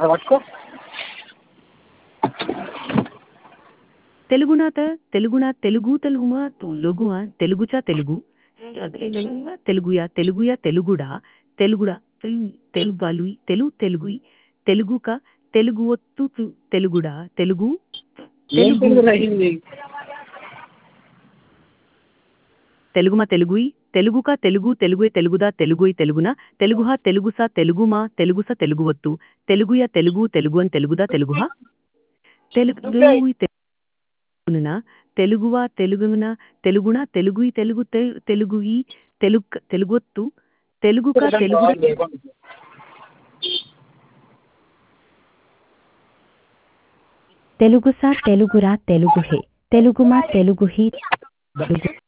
అది పట్టుకో తెలుగునాత తెలుగునా తెలుగు తెలుగుమా తెలుగుమా తెలుగుచా తెలుగు తెలుగుయా తెలుగుయా తెలుగుడా తెలుగుడా తెలుగు తెలుగు తెలుగు తెలుగుక తెలుగు ఒత్తు తు- తెలుగుడా తెలుగు ఏం తెలుగు తెలుగు హిందీ తెలుగుమా తెలుగుయి తెలుగుక తెలుగు తెలుగుయ్ తెలుగుదా తెలుగుయ్ తెలుగున తెలుగుహా తెలుగుసా తెలుగుమా తెలుగుస తెలుగు ఒత్తు తెలుగుయ తెలుగు తెలుగు అని తెలుగుదా తెలుగుహా తెలుగు తెలుగు తెలుగున తెలుగువా తెలుగున తెలుగున తెలుగుయి తెలుగు తె- తెలుగుయి తెలుగు తెలుగొత్తు తెలుగుక తెలుగు తెలుగుసా తెలుగురా తెలుగుహే తెలుగుమా తెలుగుహి తెలుగు